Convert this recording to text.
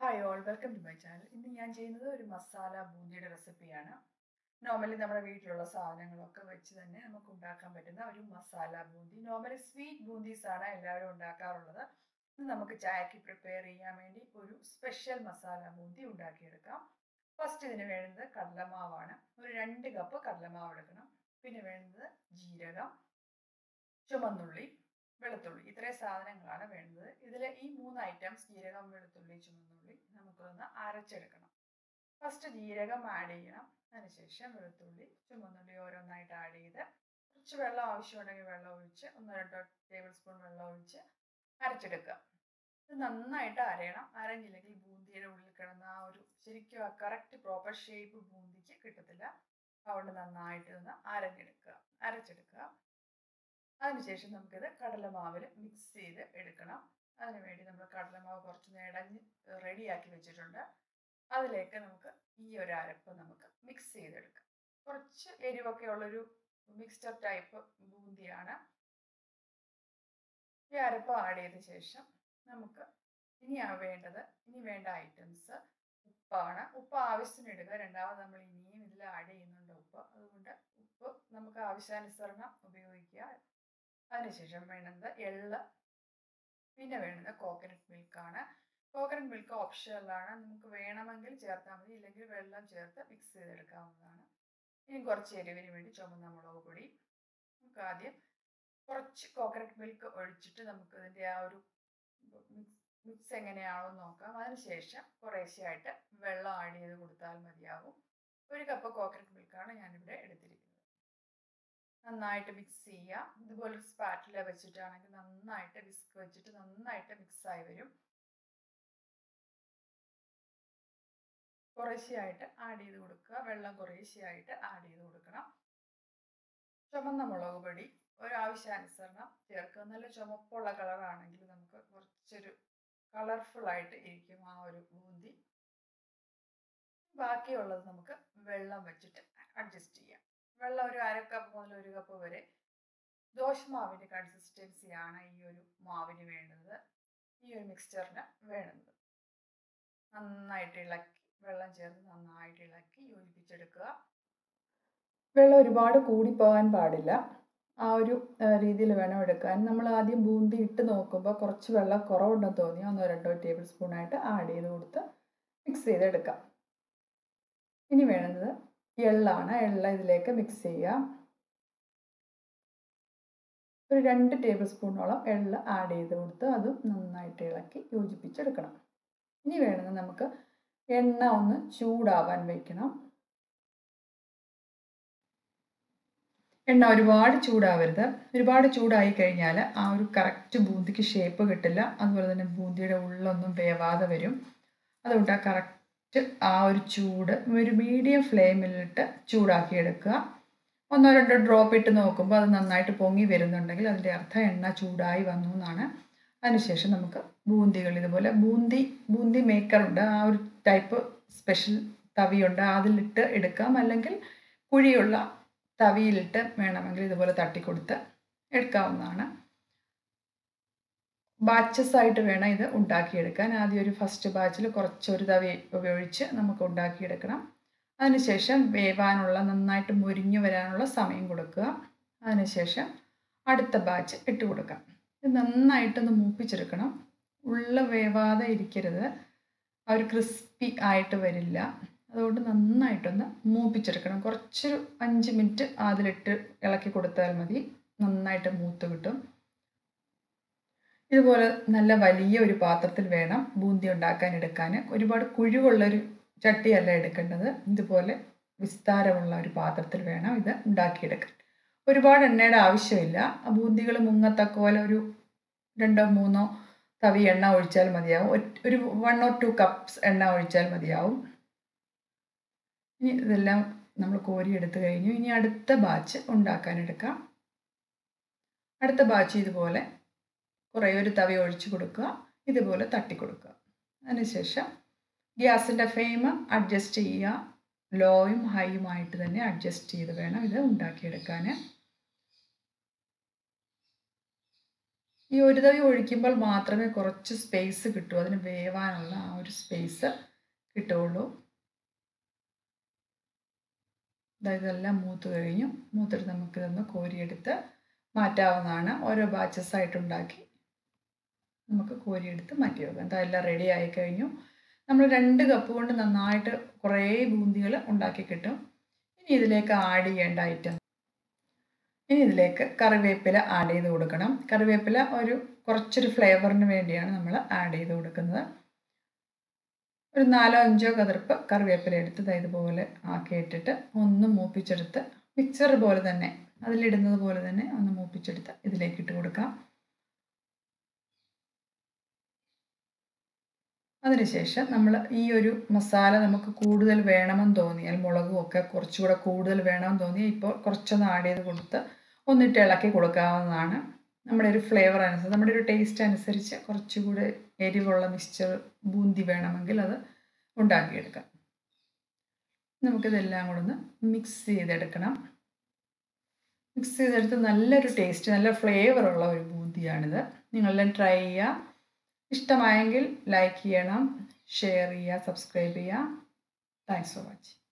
hi all welcome to my channel ഇന്ന് ഞാൻ ചെയ്യുന്നത് ഒരു മസാല ബൂന്തിയുടെ റെസിപ്പിയാണ് നോർമലി നമ്മുടെ വീട്ടിലുള്ള സാധനങ്ങളൊക്കെ വെച്ച് തന്നെ നമുക്ക് ഉണ്ടാക്കാൻ പറ്റുന്ന ഒരു മസാല ബൂന്തി നോർമലി സ്വീറ്റ് ബൂന്തീസ് ആണ് എല്ലാവരും ഉണ്ടാക്കാറുള്ളത് ഇന്ന് നമുക്ക് ചായക്ക് പ്രിപ്പയർ ചെയ്യാൻ വേണ്ടി ഒരു സ്പെഷ്യൽ മസാല ബൂന്തി ഉണ്ടാക്കിയെടുക്കാം ഫസ്റ്റ് ഇതിന് വേണ്ടത് കടലമാവാണ് ഒരു രണ്ട് കപ്പ് കടലമാവ് എടുക്കണം പിന്നെ വേണ്ടത് ജീരകം ചുമന്നുള്ളി വെളുത്തുള്ളി ഇത്രയും സാധനങ്ങളാണ് വേണ്ടത് ഇതിൽ ഈ മൂന്ന് ഐറ്റംസ് ജീരകം വെളുത്തുള്ളി ചുമന്നുള്ളി നമുക്കൊന്ന് അരച്ചെടുക്കണം ഫസ്റ്റ് ജീരകം ആഡ് ചെയ്യണം അതിനുശേഷം വെളുത്തുള്ളി ചുമന്നുള്ളി ഓരോന്നായിട്ട് ആഡ് ചെയ്ത് കുറച്ച് വെള്ളം ആവശ്യമുണ്ടെങ്കിൽ വെള്ളം ഒഴിച്ച് ഒന്നോ രണ്ടോ ടേബിൾ സ്പൂൺ വെള്ളം ഒഴിച്ച് അരച്ചെടുക്കുക ഇത് നന്നായിട്ട് അരയണം അരഞ്ഞില്ലെങ്കിൽ ബൂന്തിയുടെ ഉള്ളിൽ കിടന്ന ആ ഒരു ശരിക്കും ആ കറക്റ്റ് പ്രോപ്പർ ഷേപ്പ് ബൂന്തിക്ക് കിട്ടത്തില്ല അതുകൊണ്ട് നന്നായിട്ട് ഒന്ന് അരഞ്ഞെടുക്കുക അരച്ചെടുക്കുക അതിനുശേഷം നമുക്കിത് കടലമാവിൽ മിക്സ് ചെയ്ത് എടുക്കണം അതിനുവേണ്ടി നമ്മൾ കടലമാവ് കുറച്ച് നേടഞ്ഞ് റെഡിയാക്കി വെച്ചിട്ടുണ്ട് അതിലേക്ക് നമുക്ക് ഈ ഒരു അരപ്പ് നമുക്ക് മിക്സ് ചെയ്തെടുക്കാം കുറച്ച് എരിവൊക്കെ ഉള്ളൊരു മിക്സ്ചർ ടൈപ്പ് ബൂന്തിയാണ് ഈ അരപ്പ് ആഡ് ചെയ്ത ശേഷം നമുക്ക് ഇനി വേണ്ടത് ഇനി വേണ്ട ഐറ്റംസ് ഉപ്പാണ് ഉപ്പ് ആവശ്യത്തിന് ഇടുക രണ്ടാമത് നമ്മൾ ഇനിയും ഇതിൽ ആഡ് ചെയ്യുന്നുണ്ട് ഉപ്പ് അതുകൊണ്ട് ഉപ്പ് നമുക്ക് ആവശ്യാനുസരണം ഉപയോഗിക്കുക അതിനുശേഷം വേണ്ടത് എള്ള് പിന്നെ വേണ്ടത് കോക്കനട്ട് മിൽക്കാണ് കോക്കനട്ട് മിൽക്ക് ഓപ്ഷണലാണ് നമുക്ക് വേണമെങ്കിൽ ചേർത്താൽ മതി ഇല്ലെങ്കിൽ വെള്ളം ചേർത്ത് മിക്സ് ചെയ്തെടുക്കാവുന്നതാണ് ഇനി കുറച്ച് എരിവിന് വേണ്ടി ചുമന്ന മുളക് പൊടി നമുക്ക് ആദ്യം കുറച്ച് കോക്കനട്ട് മിൽക്ക് ഒഴിച്ചിട്ട് നമുക്ക് ഇതിൻ്റെ ആ ഒരു മിക്സ് എങ്ങനെയാണോ നോക്കാം അതിനുശേഷം കുറേശ്ശെയായിട്ട് വെള്ളം ആഡ് ചെയ്ത് കൊടുത്താൽ മതിയാവും ഒരു കപ്പ് കോക്കനട്ട് മിൽക്കാണ് ഞാനിവിടെ എടുത്തിരിക്കുന്നത് നന്നായിട്ട് മിക്സ് ചെയ്യുക ഇതുപോലെ സ്പാറ്റില വെച്ചിട്ടാണെങ്കിൽ നന്നായിട്ട് വിസ്ക് വെച്ചിട്ട് നന്നായിട്ട് മിക്സ് ആയി വരും കുറേശ്ശെയായിട്ട് ആഡ് ചെയ്ത് കൊടുക്കുക വെള്ളം കുറേശ്ശെയായിട്ട് ആഡ് ചെയ്ത് കൊടുക്കണം ചുമന്ന മുളക് പൊടി ഒരാവശ്യാനുസരണം ചേർക്കുക നല്ല ചുമപ്പുള്ള കളറാണെങ്കിൽ നമുക്ക് കുറച്ചൊരു കളർഫുൾ ആയിട്ട് ഇരിക്കും ആ ഒരു ബൂന്തി ബാക്കിയുള്ളത് നമുക്ക് വെള്ളം വെച്ചിട്ട് അഡ്ജസ്റ്റ് ചെയ്യാം വെള്ളം ഒരു അര കപ്പ് മുതൽ ഒരു കപ്പ് വരെ ദോശമാവിൻ്റെ കൺസിസ്റ്റൻസിയാണ് ഈ ഒരു മാവിന് വേണ്ടത് ഈ ഒരു മിക്സ്ചറിന് വേണ്ടത് നന്നായിട്ട് ഇളക്കി വെള്ളം ചേർത്ത് നന്നായിട്ട് ഇളക്കി യോജിപ്പിച്ചെടുക്കുക വെള്ളം ഒരുപാട് കൂടിപ്പോകാൻ പാടില്ല ആ ഒരു രീതിയിൽ വേണം എടുക്കാൻ നമ്മൾ ആദ്യം ബൂന്തി ഇട്ട് നോക്കുമ്പോൾ കുറച്ച് വെള്ളം കുറവുണ്ടെന്ന് തോന്നി ഒന്നോ രണ്ടോ ടേബിൾ സ്പൂണായിട്ട് ആഡ് ചെയ്ത് കൊടുത്ത് മിക്സ് ചെയ്തെടുക്കാം ഇനി വേണ്ടത് എള്ളാണ് എള്ള ഇതിലേക്ക് മിക്സ് ചെയ്യാം ഒരു രണ്ട് ടേബിൾ സ്പൂണോളം എള്ള ആഡ് ചെയ്ത് കൊടുത്ത് അതും നന്നായിട്ട് ഇളക്കി യോജിപ്പിച്ചെടുക്കണം ഇനി വേണമെന്ന് നമുക്ക് എണ്ണ ഒന്ന് ചൂടാവാൻ വയ്ക്കണം എണ്ണ ഒരുപാട് ചൂടാവരുത് ഒരുപാട് ചൂടായി കഴിഞ്ഞാൽ ആ ഒരു കറക്റ്റ് ബൂന്തിക്ക് ഷേപ്പ് കിട്ടില്ല അതുപോലെ തന്നെ ബൂന്തിയുടെ ഉള്ളൊന്നും വേവാതെ വരും അതുകൊണ്ട് ആ കറക്റ്റ് ആ ഒരു ചൂട് ഒരു മീഡിയം ഫ്ലെയിമിലിട്ട് ചൂടാക്കി എടുക്കുക ഒന്നോ രണ്ടോ ഡ്രോപ്പ് ഇട്ട് നോക്കുമ്പോൾ അത് നന്നായിട്ട് പൊങ്ങി വരുന്നുണ്ടെങ്കിൽ അതിൻ്റെ അർത്ഥം എണ്ണ ചൂടായി വന്നു എന്നാണ് അതിനുശേഷം നമുക്ക് ബൂന്തികൾ ഇതുപോലെ ബൂന്തി ബൂന്തി മേക്കറുണ്ട് ആ ഒരു ടൈപ്പ് സ്പെഷ്യൽ തവിയുണ്ട് അതിലിട്ട് എടുക്കാം അല്ലെങ്കിൽ കുഴിയുള്ള തവിയിലിട്ട് വേണമെങ്കിൽ ഇതുപോലെ തട്ടിക്കൊടുത്ത് എടുക്കാവുന്നതാണ് ബാച്ചസ് ആയിട്ട് വേണം ഇത് ഉണ്ടാക്കിയെടുക്കാൻ ആദ്യം ഒരു ഫസ്റ്റ് ബാച്ചിൽ കുറച്ചൊരു തവി ഉപയോഗിച്ച് നമുക്ക് ഉണ്ടാക്കിയെടുക്കണം അതിനുശേഷം വേവാനുള്ള നന്നായിട്ട് മുരിഞ്ഞു വരാനുള്ള സമയം കൊടുക്കുക അതിനുശേഷം അടുത്ത ബാച്ച് ഇട്ട് കൊടുക്കാം ഇത് നന്നായിട്ടൊന്ന് മൂപ്പിച്ചെടുക്കണം ഉള്ള വേവാതെ ഇരിക്കരുത് ആ ഒരു ക്രിസ്പി ആയിട്ട് വരില്ല അതുകൊണ്ട് നന്നായിട്ടൊന്ന് മൂപ്പിച്ചെടുക്കണം കുറച്ചൊരു അഞ്ച് മിനിറ്റ് അതിലിട്ട് ഇളക്കി കൊടുത്താൽ മതി നന്നായിട്ട് മൂത്ത് കിട്ടും ഇതുപോലെ നല്ല വലിയ ഒരു പാത്രത്തിൽ വേണം ബൂന്തി ഉണ്ടാക്കാൻ എടുക്കാൻ ഒരുപാട് കുഴിവുള്ളൊരു ചട്ടിയല്ല എടുക്കേണ്ടത് ഇതുപോലെ വിസ്താരമുള്ള ഒരു പാത്രത്തിൽ വേണം ഇത് ഉണ്ടാക്കിയെടുക്കാൻ ഒരുപാട് എണ്ണയുടെ ആവശ്യമില്ല ബൂന്തികൾ മുങ്ങത്തക്ക പോലെ ഒരു രണ്ടോ മൂന്നോ തവി എണ്ണ ഒഴിച്ചാൽ മതിയാവും ഒരു വൺ ഓർ ടു കപ്സ് എണ്ണ ഒഴിച്ചാൽ മതിയാവും ഇനി ഇതെല്ലാം നമ്മൾ കോരി എടുത്തു കഴിഞ്ഞു ഇനി അടുത്ത ബാച്ച് ഉണ്ടാക്കാൻ എടുക്കാം അടുത്ത ബാച്ച് ഇതുപോലെ കുറേ ഒരു തവി ഒഴിച്ച് കൊടുക്കുക ഇതുപോലെ തട്ടി കൊടുക്കുക അതിനുശേഷം ഗ്യാസിൻ്റെ ഫ്ലെയിം അഡ്ജസ്റ്റ് ചെയ്യുക ലോയും ഹൈയുമായിട്ട് തന്നെ അഡ്ജസ്റ്റ് ചെയ്ത് വേണം ഇത് ഉണ്ടാക്കിയെടുക്കാൻ ഈ ഒരു തവി ഒഴിക്കുമ്പോൾ മാത്രമേ കുറച്ച് സ്പേസ് കിട്ടൂ അതിന് വേവാനുള്ള ആ ഒരു ഒരു സ്പേസ് കിട്ടുകയുള്ളൂ അതായത് ഇതെല്ലാം മൂത്ത് കഴിഞ്ഞു മൂത്തിട്ട് നമുക്കിതൊന്ന് കോരിയെടുത്ത് മാറ്റാവുന്നതാണ് ഓരോ ബാച്ചസ് ആയിട്ട് ഉണ്ടാക്കി നമുക്ക് കോരിയെടുത്ത് മാറ്റി വെക്കാം എന്താ എല്ലാം റെഡി ആയി കഴിഞ്ഞു നമ്മൾ രണ്ട് കപ്പ് കൊണ്ട് നന്നായിട്ട് കുറേ ബൂന്തികൾ ഉണ്ടാക്കി കിട്ടും ഇനി ഇതിലേക്ക് ആഡ് ചെയ്യേണ്ട ഐറ്റം ഇനി ഇതിലേക്ക് കറിവേപ്പില ആഡ് ചെയ്ത് കൊടുക്കണം കറിവേപ്പില ഒരു കുറച്ചൊരു ഫ്ലേവറിന് വേണ്ടിയാണ് നമ്മൾ ആഡ് ചെയ്ത് കൊടുക്കുന്നത് ഒരു നാലോ അഞ്ചോ കതിർപ്പ് കറിവേപ്പില എടുത്ത് ഇതുപോലെ ആക്കി ഇട്ടിട്ട് ഒന്ന് മൂപ്പിച്ചെടുത്ത് മിക്സർ പോലെ തന്നെ അതിലിടുന്നത് പോലെ തന്നെ ഒന്ന് മൂപ്പിച്ചെടുത്ത് ഇതിലേക്ക് ഇട്ട് കൊടുക്കാം അതിനുശേഷം നമ്മൾ ഈ ഒരു മസാല നമുക്ക് കൂടുതൽ വേണമെന്ന് തോന്നിയാൽ മുളകും ഒക്കെ കുറച്ചുകൂടെ കൂടുതൽ വേണമെന്ന് തോന്നിയാൽ ഇപ്പോൾ കുറച്ചൊന്ന് ആഡ് ചെയ്ത് കൊടുത്ത് ഒന്നിട്ട് ഇളക്കി കൊടുക്കാവുന്നതാണ് നമ്മുടെ ഒരു ഫ്ലേവർ അനുസരിച്ച് നമ്മുടെ ഒരു ടേസ്റ്റ് അനുസരിച്ച് കുറച്ചുകൂടെ എരിവുള്ള മിക്സ്ചർ ബൂന്തി വേണമെങ്കിൽ അത് ഉണ്ടാക്കിയെടുക്കാം നമുക്കിതെല്ലാം കൂടെ ഒന്ന് മിക്സ് ചെയ്തെടുക്കണം മിക്സ് ചെയ്തെടുത്ത് നല്ലൊരു ടേസ്റ്റ് നല്ല ഫ്ലേവറുള്ള ഒരു ബൂന്തിയാണിത് നിങ്ങളെല്ലാം ട്രൈ ചെയ്യുക ഇഷ്ടമായെങ്കിൽ ലൈക്ക് ചെയ്യണം ഷെയർ ചെയ്യുക സബ്സ്ക്രൈബ് ചെയ്യുക താങ്ക്സ് ഫോർ വാച്ചിങ്